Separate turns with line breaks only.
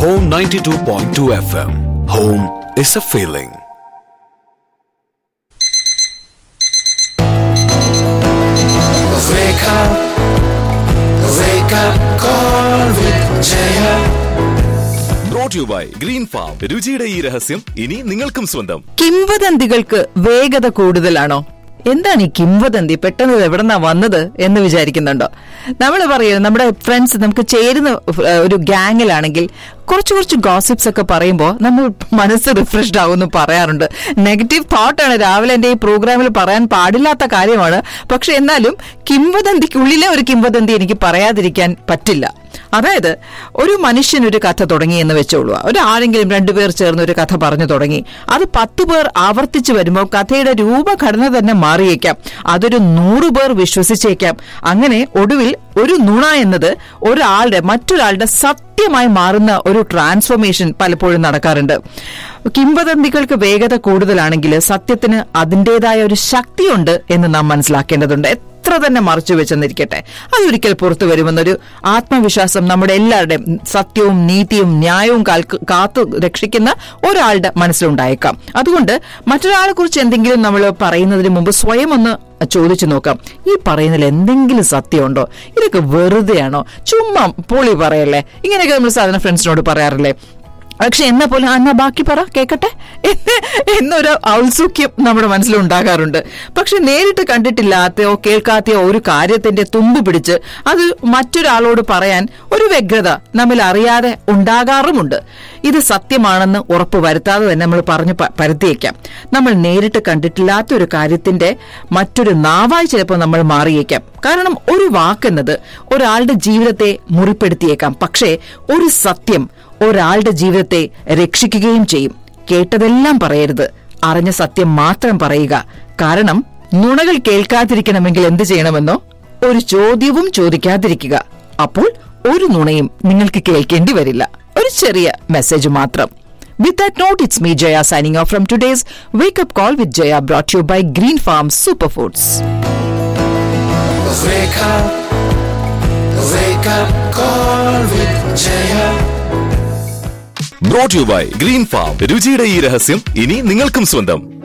Home 92.2 FM. Home is a feeling.
Wake up, wake up, call with Jaya.
Brought you by Green Farm രുചിയുടെ ഈ രഹസ്യം ഇനി നിങ്ങൾക്കും സ്വന്തം
കിംവദന്തികൾക്ക് വേഗത കൂടുതലാണോ എന്താണ് ഈ കിംവദന്തി പെട്ടെന്ന് ഇത് എവിടെന്നാ വന്നത് എന്ന് വിചാരിക്കുന്നുണ്ടോ നമ്മൾ പറയുന്നത് നമ്മുടെ ഫ്രണ്ട്സ് നമുക്ക് ചേരുന്ന ഏഹ്, ഒരു ഗ്യാങ്ങിലാണെങ്കിൽ കുറച്ച് കുറച്ച് ഗോസിപ്സ് ഒക്കെ പറയുമ്പോൾ നമ്മൾ മനസ്സ് റിഫ്രഷ്ഡ് ആവുമെന്ന് പറയാറുണ്ട് നെഗറ്റീവ് തോട്ടാണ് രാവിലെ എന്റെ ഈ പ്രോഗ്രാമിൽ പറയാൻ പാടില്ലാത്ത കാര്യമാണ് പക്ഷെ എന്നാലും കിംവദന്തിക്കുള്ളിലെ ഒരു കിംവദന്തി എനിക്ക് പറയാതിരിക്കാൻ പറ്റില്ല അതായത് ഒരു മനുഷ്യൻ ഒരു കഥ തുടങ്ങി എന്ന് വെച്ചോളൂ ഒരു ആരെങ്കിലും രണ്ടുപേർ ചേർന്ന് ഒരു കഥ പറഞ്ഞു തുടങ്ങി അത് പത്ത് പേർ ആവർത്തിച്ചു വരുമ്പോൾ കഥയുടെ രൂപഘടന തന്നെ മാറിയേക്കാം അതൊരു നൂറ് പേർ വിശ്വസിച്ചേക്കാം അങ്ങനെ ഒടുവിൽ ഒരു നുണ എന്നത് ഒരാളുടെ മറ്റൊരാളുടെ സത്യമായി മാറുന്ന ഒരു ട്രാൻസ്ഫോർമേഷൻ പലപ്പോഴും നടക്കാറുണ്ട് കിംവദന്തികൾക്ക് വേഗത കൂടുതലാണെങ്കിൽ സത്യത്തിന് അതിൻ്റെതായ ഒരു ശക്തിയുണ്ട് എന്ന് നാം മനസ്സിലാക്കേണ്ടതുണ്ട് എത്ര തന്നെ മറച്ചു വെച്ചെന്നിരിക്കട്ടെ അതൊരിക്കൽ പുറത്തു വരുമെന്നൊരു ആത്മവിശ്വാസം നമ്മുടെ എല്ലാവരുടെയും സത്യവും നീതിയും ന്യായവും കാൽക്ക് കാത്തു രക്ഷിക്കുന്ന ഒരാളുടെ മനസ്സിലുണ്ടായേക്കാം അതുകൊണ്ട് മറ്റൊരാളെ കുറിച്ച് എന്തെങ്കിലും നമ്മൾ പറയുന്നതിന് മുമ്പ് സ്വയം ഒന്ന് ചോദിച്ചു നോക്കാം ഈ പറയുന്നതിൽ എന്തെങ്കിലും സത്യമുണ്ടോ ഇതൊക്കെ വെറുതെയാണോ ചുമ്മാ പൊളി പറയല്ലേ ഇങ്ങനെയൊക്കെ നമ്മൾ സാധാരണ ഫ്രണ്ട്സിനോട് പറയാറില്ലേ പക്ഷെ എന്ന പോലെ "ആ, എന്നാ ബാക്കി പറ കേക്കട്ടെ എന്ന് എന്നൊരു ഔത്സുക്യം നമ്മുടെ മനസ്സിലുണ്ടാകാറുണ്ട് പക്ഷെ നേരിട്ട് കണ്ടിട്ടില്ലാത്തയോ കേൾക്കാത്തയോ ഒരു കാര്യത്തിന്റെ തുമ്പ് പിടിച്ച് അത് മറ്റൊരാളോട് പറയാൻ ഒരു വ്യഗ്രത നമ്മിൽ അറിയാതെ ഉണ്ടാകാറുമുണ്ട് ഇത് സത്യമാണെന്ന് ഉറപ്പ് വരുത്താതെ തന്നെ നമ്മൾ പറഞ്ഞു പ- പരത്തിയേക്കാം നമ്മൾ നേരിട്ട് കണ്ടിട്ടില്ലാത്ത ഒരു കാര്യത്തിന്റെ മറ്റൊരു നാവായി ചിലപ്പോൾ നമ്മൾ മാറിയേക്കാം കാരണം ഒരു വാക്കെന്നത് ഒരാളുടെ ജീവിതത്തെ മുറിപ്പെടുത്തിയേക്കാം പക്ഷേ ഒരു സത്യം ഒരാളുടെ ജീവിതത്തെ രക്ഷിക്കുകയും ചെയ്യും കേട്ടതെല്ലാം പറയരുത് അറിഞ്ഞ സത്യം മാത്രം പറയുക കാരണം നുണകൾ കേൾക്കാതിരിക്കണമെങ്കിൽ എന്ത് ചെയ്യണമെന്നോ ഒരു ചോദ്യവും ചോദിക്കാതിരിക്കുക അപ്പോൾ ഒരു നുണയും നിങ്ങൾക്ക് കേൾക്കേണ്ടി വരില്ല ഒരു ചെറിയ മെസ്സേജ് മാത്രം With that note, it's me, Jaya, signing off from today's Wake Up Call with Jaya, brought to you by Green Farm Superfoods.
Wake up, wake up, call with Jaya.
Brought you by Green Farm രുചിയുടെ ഈ രഹസ്യം ഇനി നിങ്ങൾക്കും സ്വന്തം